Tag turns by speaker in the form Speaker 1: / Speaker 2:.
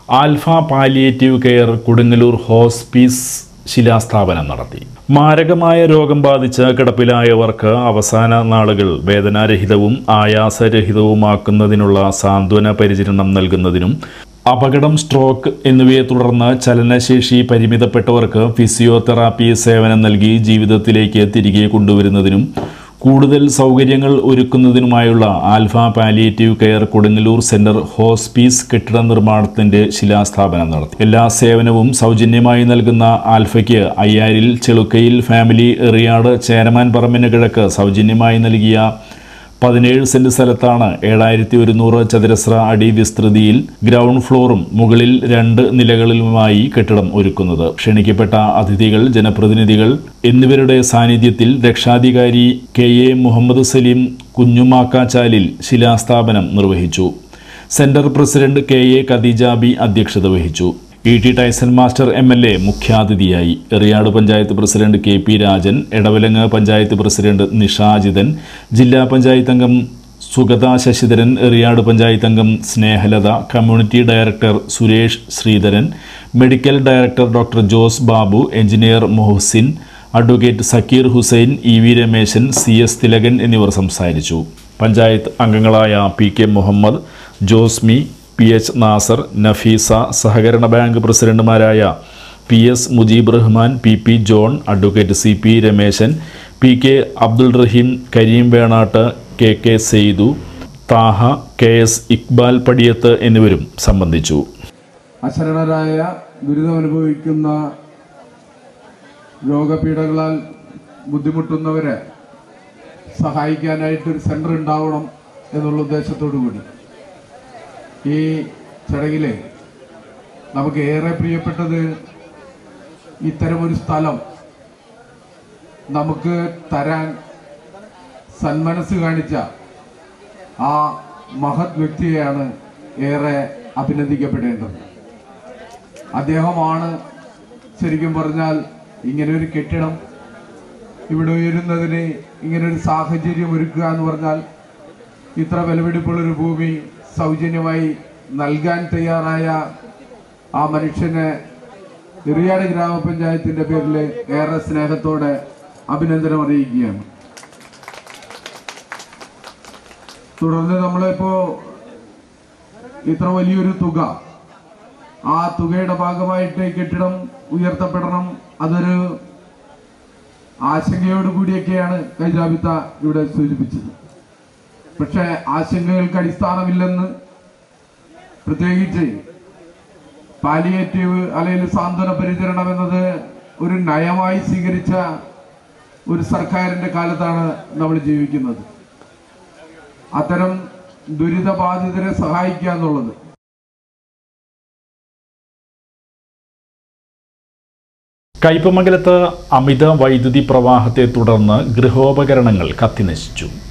Speaker 1: alpha palliative care Kodungallur hospice ശിലാസ്ഥാപനം നടത്തി മാരകമായ രോഗം ബാധിച്ച് കിടപ്പിലായവർക്ക് അവസാന നാളുകൾ വേദനാരഹിതവും ആയാസരഹിതവുമാക്കുന്നതിനുള്ള സാന്ത്വന പരിചരണം നൽകുന്നതിനും അപകടം സ്ട്രോക്ക് എന്നിവയെ തുടർന്ന് ചലനശേഷി പരിമിതപ്പെട്ടവർക്ക് ഫിസിയോതെറാപ്പി സേവനം നൽകി ജീവിതത്തിലേക്ക് തിരികെ കൊണ്ടുവരുന്നതിനും കൂടുതൽ സൗകര്യങ്ങൾ ഒരുക്കുന്നതിനുമായുള്ള Alpha palliative care Kodungallur centre hospice കെട്ടിട നിർമ്മാണത്തിന്റെ ശിലാസ്ഥാപനം നടത്തി എല്ലാ സേവനവും സൗജന്യമായി നൽകുന്ന ആൽഫയ്ക്ക് അയ്യാരിൽ ചെളുക്കയിൽ ഫാമിലി എറിയാട് ചേരമാൻ പറമ്പിന് കിഴക്ക് സൗജന്യമായി നൽകിയ പതിനേഴ് സെന്റ് സ്ഥലത്താണ് ഏഴായിരത്തി ഒരുന്നൂറ് ചതുരശ്ര അടി വിസ്തൃതിയിൽ ഗ്രൗണ്ട് ഫ്ലോറും മുകളിൽ രണ്ട് നിലകളിലുമായി കെട്ടിടം ഒരുക്കുന്നത് ക്ഷണിക്കപ്പെട്ട അതിഥികൾ ജനപ്രതിനിധികൾ എന്നിവരുടെ സാന്നിധ്യത്തിൽ രക്ഷാധികാരി കെ എ മുഹമ്മദ് സലീം കുഞ്ഞുമാക്കാച്ചാലിൽ ശിലാസ്ഥാപനം നിർവഹിച്ചു centre president K A Khadijabi അധ്യക്ഷത വഹിച്ചു E T Tyson master M L A മുഖ്യാതിഥിയായി Eriyad panchayat president K P Rajan Edavilangu panchayat president Nishajithan ജില്ലാ പഞ്ചായത്ത് അംഗം സുഗത ശശിധരൻ എറിയാട് പഞ്ചായത്ത് അംഗം Snehalatha community director Suresh Sreedharan medical director doctor Jose Babu engineer Mohsin advocate Zakir Hussain E V Rameshan C S Thilakan എന്നിവർ സംസാരിച്ചു പഞ്ചായത്ത് അംഗങ്ങളായ P K Muhammad Josmi P H Nasar Nafeesa സഹകരണ ബാങ്ക് പ്രസിഡന്റുമാരായ P S Mujeeb Rahman P P John advocate C P Rameshan P K Abdul Rahim Kareem Venattu K K Saidu Thaha K S Iqbal Padiyath എന്നിവരും സംബന്ധിച്ചു
Speaker 2: അശരണരായ ദുരിതം അനുഭവിക്കുന്ന രോഗപീഠകളാൽ ബുദ്ധിമുട്ടുന്നവരെ സഹായിക്കാനായിട്ട് ഒരു സെന്റർ ഉണ്ടാവണം എന്നുള്ള ഉദ്ദേശത്തോടു കൂടി ഈ ചടങ്ങിൽ നമുക്ക് ഏറെ പ്രിയപ്പെട്ടത് ഇത്തരമൊരു സ്ഥലം നമുക്ക് തരാൻ സന്മനസ് കാണിച്ച ആ മഹത് വ്യക്തിയെയാണ് ഏറെ അഭിനന്ദിക്കപ്പെടേണ്ടത് അദ്ദേഹമാണ് ശരിക്കും പറഞ്ഞാൽ ഇങ്ങനെ ഒരു കെട്ടിടം ഇവിടെ ഉയരുന്നതിന് ഇങ്ങനെ ഒരു സാഹചര്യം ഒരുക്കുക എന്ന് പറഞ്ഞാൽ ഇത്ര വിലപിടിപ്പുള്ളൊരു ഭൂമി സൗജന്യമായി നൽകാൻ തയ്യാറായ ആ മനുഷ്യനെ എറിയാട് ഗ്രാമപഞ്ചായത്തിന്റെ പേരിൽ ഏറെ സ്നേഹത്തോടെ അഭിനന്ദനം അറിയിക്കുകയാണ് തുടർന്ന് നമ്മളിപ്പോ ഇത്ര വലിയൊരു തുക ആ തുകയുടെ ഭാഗമായിട്ട് ഈ കെട്ടിടം ഉയർത്തപ്പെടണം അതൊരു ആശങ്കയോട് കൂടിയൊക്കെയാണ് കൈജാബിത്ത ഇവിടെ സൂചിപ്പിച്ചത് പക്ഷെ ആശങ്കകൾക്ക് അടിസ്ഥാനമില്ലെന്ന് പ്രത്യേകിച്ച് പാലിയേറ്റീവ് അല്ലെങ്കിൽ സാന്ത്വന പരിചരണം എന്നത് ഒരു നയമായി സ്വീകരിച്ച ഒരു സർക്കാരിന്റെ കാലത്താണ് നമ്മൾ ജീവിക്കുന്നത് അത്തരം ദുരിതബാധിതരെ സഹായിക്കുക എന്നുള്ളത്
Speaker 1: കയ്പമംഗലത്ത് അമിത വൈദ്യുതി പ്രവാഹത്തെ തുടർന്ന് ഗൃഹോപകരണങ്ങൾ കത്തിനശിച്ചു